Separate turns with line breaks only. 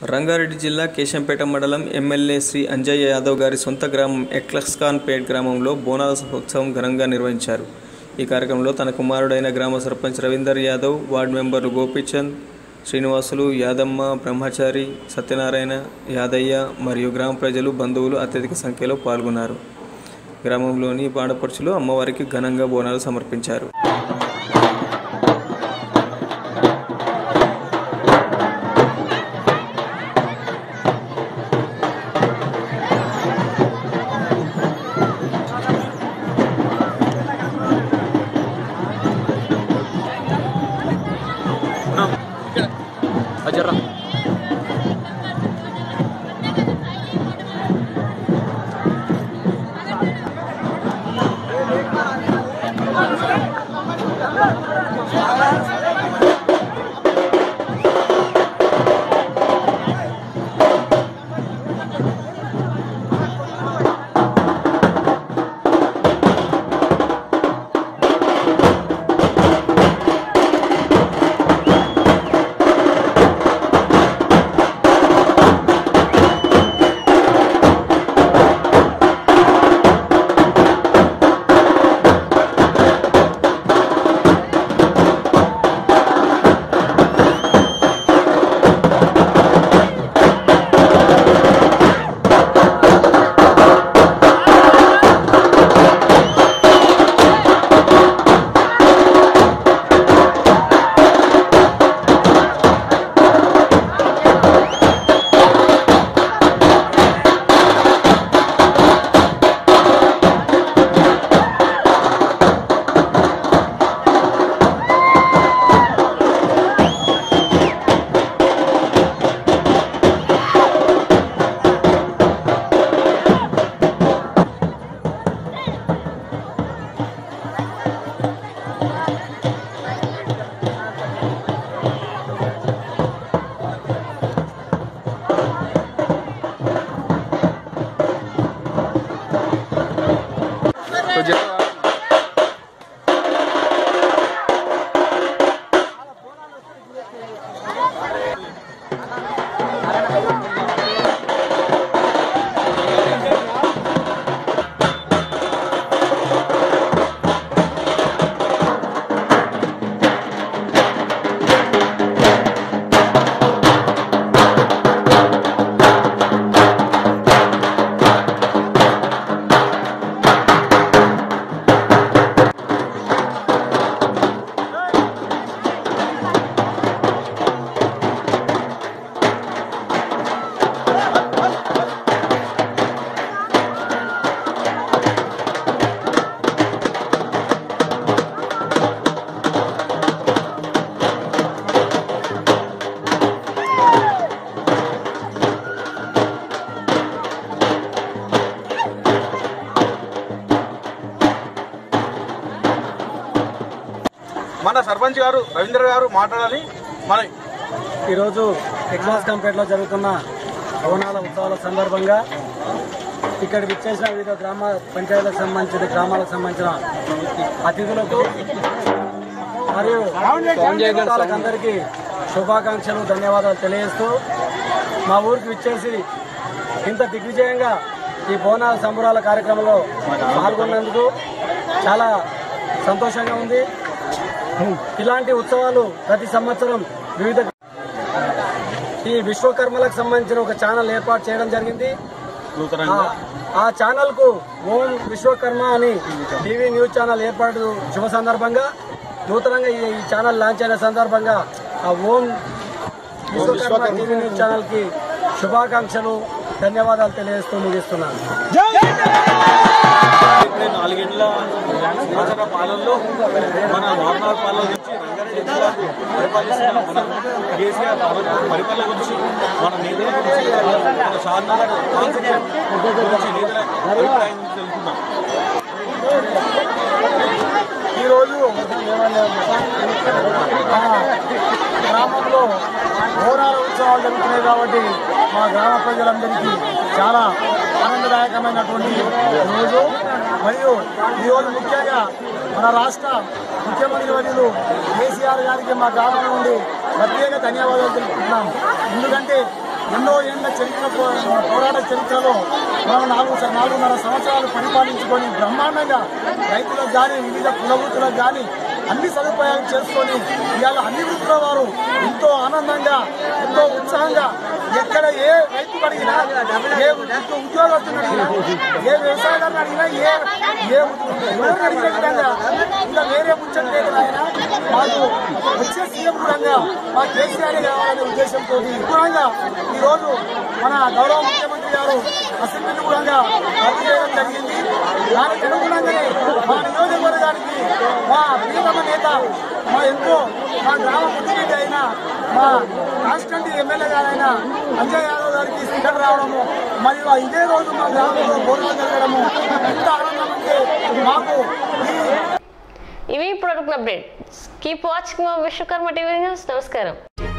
రంగారెడ్డి జిల్లా కేశంపేట మండలం ఎమ్మెల్యే శ్రీ అంజయ్య యాదవ్ గారి సొంత గ్రామం ఎక్లస్ఖాన్పేట్ గ్రామంలో బోనాల ఉత్సవం ఘనంగా నిర్వహించారు ఈ కార్యక్రమంలో తన కుమారుడైన గ్రామ సర్పంచ్ రవీందర్ యాదవ్ వార్డు మెంబర్లు గోపీచంద్ శ్రీనివాసులు యాదమ్మ బ్రహ్మచారి సత్యనారాయణ యాదయ్య మరియు గ్రామ ప్రజలు బంధువులు అత్యధిక సంఖ్యలో పాల్గొన్నారు గ్రామంలోని ఆడపడుచులు అమ్మవారికి ఘనంగా బోనాలు సమర్పించారు
అజర్రా కొంచెం
మన సర్పంచ్ గారు రవీంద్ర గారు మాట్లాడాలి మన
ఈరోజు ఎగ్మాస్ కంపేట్లో జరుగుతున్న బోనాల ఉత్సవాల సందర్భంగా ఇక్కడ విచ్చేసిన వివిధ గ్రామ పంచాయతీలకు సంబంధించిన గ్రామాలకు సంబంధించిన అతిథులకు మరియు అందరికీ శుభాకాంక్షలు ధన్యవాదాలు తెలియజేస్తూ మా ఊరికి విచ్చేసి ఇంత దిగ్విజయంగా ఈ బోనాల సంబురాల కార్యక్రమంలో పాల్గొన్నందుకు చాలా సంతోషంగా ఉంది ఇలాంటి ఉత్సవాలు ప్రతి సంవత్సరం వివిధ ఈ విశ్వకర్మలకు సంబంధించిన ఒక ఛానల్ ఏర్పాటు చేయడం జరిగింది ఆ- ఆ ఛానల్ కు ఓం విశ్వకర్మ అని టీవీ న్యూస్ ఛానల్ ఏర్పాటు శుభ సందర్భంగా నూతనంగా ఈ ఈ ఛానల్ లాంచ్ అయిన సందర్భంగా ఆ Om Vishwakarma TV news channel కి శుభాకాంక్షలు ధన్యవాదాలు తెలియజేస్తూ ముగిస్తున్నాను
ఇప్పుడే నాలుగేళ్ల సంవత్సర పాలనలో మన వారణాల పాలన నుంచి రంగారెడ్డి జిల్లాకు పరిపాలిస్తున్న మన కేసీఆర్ ప్రభుత్వం పరిపాలన గురించి మన నేతల గురించి మన షార్నగర్ కాన్సెప్ట్ గురించి నేతల అభిప్రాయం తెలుసుకుందాం
ఈరోజు మా గ్రామంలో బోనాల ఉత్సవాలు జరుగుతున్నాయి కాబట్టి మా గ్రామ ప్రజలందరికీ చాలా ఆనందదాయకమైనటువంటి రోజు మరియు ఈరోజు ముఖ్యంగా మన రాష్ట్ర ముఖ్యమంత్రి వర్యులు కేసీఆర్ గారికి మా గ్రామం నుండి ప్రత్యేక ధన్యవాదాలు తెలుపుతున్నాం ఎందుకంటే ఎన్నో ఏళ్ల చరిత్ర పో- పోరాట చరిత్రలో మనం నాలుగు స- నాలుగున్నర సంవత్సరాలు పరిపాలించుకొని బ్రహ్మాండంగా రైతులకు కానీ వివిధ కులవృత్తులకు కానీ అన్ని సదుపాయాలు చేసుకొని ఇవాళ అన్ని వృత్తుల వారు ఎంతో ఆనందంగా ఎంతో ఉత్సాహంగా ఎక్కడ ఏ రైతు అడిగినా ఏ ఉద్యో- ఉద్యోగస్తుని అడిగినా ఏ వ్యవసాయదారుని అడిగినా ఏ ఏ ఎవరిని అడిగిన విధంగా ఇంకా వేరే ముచ్చట లేదు ఆయన మాకు వచ్చే సీఎం కూడా మా కేసీఆర్ కావాలనే ఉద్దేశంతో కూడా ఈ రోజు మన గౌరవ ముఖ్యమంత్రి గారు అసెంబ్లీ కూడా రద్దు చేయడం జరిగింది దానికి అనుగుణంగానే మా నియోజకవర్గానికి మా ప్రియతమ నేత మా ఎంతో మా గ్రామ ముఖ్యమంత్రి అయిన మా కాన్స్టెంట్ ఎమ్మెల్యే గారైన అంజయ్ యాదవ్ గారికి టికెట్ రావడము మరియు ఆ ఇదే రోజు మా గ్రామంలో బోనాలు జరగడము ఎంత ఆనందం అంటే మాకు ఈ
ఇవి ఇప్పుడు అప్డేట్ కీప్ వాచింగ్ మా విశ్వకర్మ టీవీ న్యూస్ నమస్కారం